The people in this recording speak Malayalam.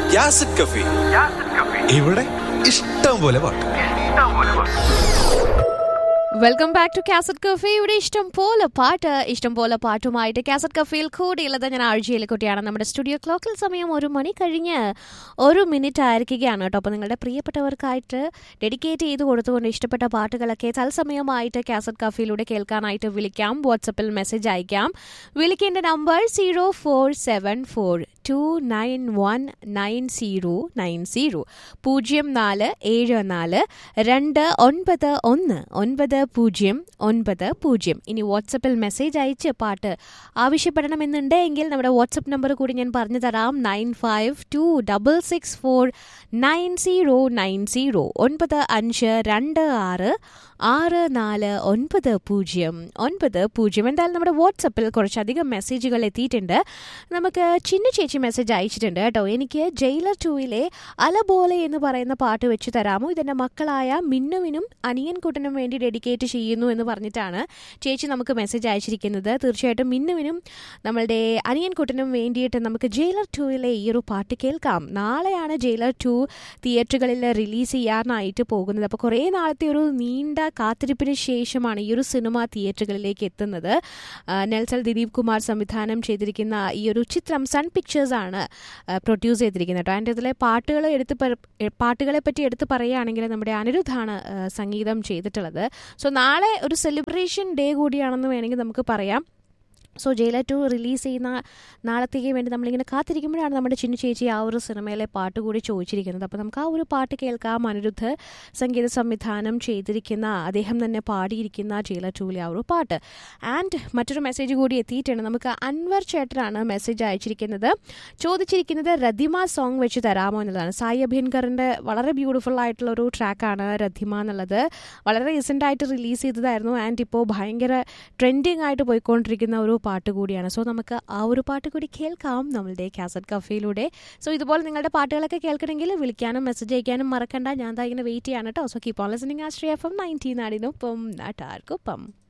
യാസിഡ് കഫി ഇവിടെ ഇഷ്ടം പോലെ പാട്ട് welcome back to cassette cafe ഇവിടെ ഇഷ്ടം പോലെ പാട്ട് ഇഷ്ടം പോലെ പാട്ടുമായിട്ട് കാസറ്റ് കഫേയിൽ കൂടിയുള്ളത് ഞാൻ ആഴ്ചയിലെ കുട്ടിയാണ് നമ്മുടെ സ്റ്റുഡിയോ ക്ലോക്കിൽ സമയം ഒരു മണി കഴിഞ്ഞ് ഒരു മിനിറ്റ് ആയിരിക്കുകയാണ് കേട്ടോ അപ്പോൾ നിങ്ങളുടെ പ്രിയപ്പെട്ടവർക്കായിട്ട് ഡെഡിക്കേറ്റ് ചെയ്ത് കൊടുത്തുകൊണ്ട് ഇഷ്ടപ്പെട്ട പാട്ടുകളൊക്കെ തത്സമയമായിട്ട് കാസറ്റ് കഫേയിലൂടെ കേൾക്കാനായിട്ട് വിളിക്കാം വാട്സപ്പിൽ മെസ്സേജ് അയക്കാം വിളിക്കേണ്ട number zero four seven four two nine one nine zero nine zero പൂജ്യം നാല് ഏഴ് നാല് രണ്ട് ഒൻപത് ഒന്ന് ഒൻപത് പൂജ്യം ഒൻപത് പൂജ്യം ഇനി വാട്സപ്പിൽ മെസ്സേജ് അയച്ച് പാട്ട് ആവശ്യപ്പെടണമെന്നുണ്ട് എങ്കിൽ നമ്മുടെ വാട്സപ്പ് നമ്പർ കൂടി ഞാൻ പറഞ്ഞു തരാം nine five two double six four nine zero nine zero ഒൻപത് അഞ്ച് രണ്ട് ആറ് ആറ് നാല് ഒൻപത് പൂജ്യം ഒൻപത് പൂജ്യം എന്തായാലും നമ്മുടെ വാട്സപ്പിൽ കുറച്ചധികം മെസ്സേജുകൾ എത്തിയിട്ടുണ്ട് നമുക്ക് ചിന്നു ചേച്ചി മെസ്സേജ് അയച്ചിട്ടുണ്ട് കേട്ടോ എനിക്ക് ജയിലർ ടൂയിലെ അലബോലെ എന്ന് പറയുന്ന പാട്ട് വെച്ച് തരാമോ ഇതെൻ്റെ മക്കളായ മിന്നുവിനും അനിയൻകുട്ടനും വേണ്ടി ഡെഡിക്കേറ്റ് ചെയ്യുന്നു എന്ന് പറഞ്ഞിട്ടാണ് ചേച്ചി നമുക്ക് മെസ്സേജ് അയച്ചിരിക്കുന്നത് തീർച്ചയായിട്ടും മിന്നുവിനും നമ്മളുടെ അനിയൻകുട്ടനും വേണ്ടിയിട്ട് നമുക്ക് ജയിലർ ടൂയിലെ ഈ ഒരു പാട്ട് കേൾക്കാം നാളെയാണ് ജയിലർ ടു തിയേറ്ററുകളിൽ റിലീസ് ചെയ്യാനായിട്ട് പോകുന്നത് അപ്പോൾ കുറേ നാളത്തെ ഒരു നീണ്ട കാത്തിരിപ്പിന് ശേഷമാണ് ഈ ഒരു സിനിമ തിയേറ്ററുകളിലേക്ക് എത്തുന്നത് ആ, നെൽസൺ ദിലീപ് കുമാർ സംവിധാനം ചെയ്തിരിക്കുന്ന ഈ ഒരു ചിത്രം സൺ പിക്ചേഴ്സ് ആണ് പ്രൊഡ്യൂസ് ചെയ്തിരിക്കുന്നത് കേട്ടോ അതിൻ്റെ ഇതിലെ പാട്ടുകൾ എടുത്ത് പ- എ- പാട്ടുകളെ പറ്റി എടുത്ത് പറയുകയാണെങ്കിൽ നമ്മുടെ അനിരുദ്ധാണ് ആ, സംഗീതം ചെയ്തിട്ടുള്ളത് സോ നാളെ ഒരു സെലിബ്രേഷൻ ഡേ കൂടിയാണെന്ന് വേണമെങ്കിൽ നമുക്ക് പറയാം സോ ജയിലർ ടു റിലീസ് ചെയ്യുന്ന നാളത്തേക്ക് വേണ്ടി നമ്മളിങ്ങനെ കാത്തിരിക്കുമ്പോഴാണ് നമ്മുടെ ചിന്നു ചേച്ചി ആ ഒരു സിനിമയിലെ പാട്ട് കൂടി ചോദിച്ചിരിക്കുന്നത് അപ്പോൾ നമുക്ക് ആ ഒരു പാട്ട് കേൾക്കാം അനിരുദ്ധ് സംഗീത സംവിധാനം ചെയ്തിരിക്കുന്ന അദ്ദേഹം തന്നെ പാടിയിരിക്കുന്ന ജയിലർ ടൂവിലെ ആ ഒരു പാട്ട് ആൻഡ് മറ്റൊരു മെസ്സേജ് കൂടി എത്തിയിട്ടുണ്ട് നമുക്ക് അൻവർ ചേട്ടനാണ് മെസ്സേജ് അയച്ചിരിക്കുന്നത് ചോദിച്ചിരിക്കുന്നത് രതിമ സോങ് വെച്ച് തരാമോ എന്നുള്ളതാണ് സായി അഭിയൻകറിൻ്റെ വളരെ ബ്യൂട്ടിഫുൾ ആയിട്ടുള്ള ഒരു ട്രാക്കാണ് രതിമ എന്നുള്ളത് വളരെ റീസെൻ്റ് ആയിട്ട് റിലീസ് ചെയ്തതായിരുന്നു ആൻഡ് ഇപ്പോൾ ഭയങ്കര ട്രെൻഡിങ് ആയിട്ട് പോയിക്കൊണ്ടിരിക്കുന്ന ഒരു പാട്ട് കൂടിയാണ് സോ നമുക്ക് ആ ഒരു പാട്ട് കൂടി കേൾക്കാം നമ്മളുടെ കാസറ്റ് കഫേയിലൂടെ സോ ഇതുപോലെ നിങ്ങളുടെ പാട്ടുകളൊക്കെ കേൾക്കണമെങ്കിൽ വിളിക്കാനും മെസ്സേജ് അയക്കാനും മറക്കണ്ട ഞാൻ ദാ ഇങ്ങനെ വെയിറ്റ് ചെയ്യാണ് കേട്ടോ so keep on listening Ashraya F M nineteen നാടിനൊപ്പം നാട്ടാർക്കൊപ്പം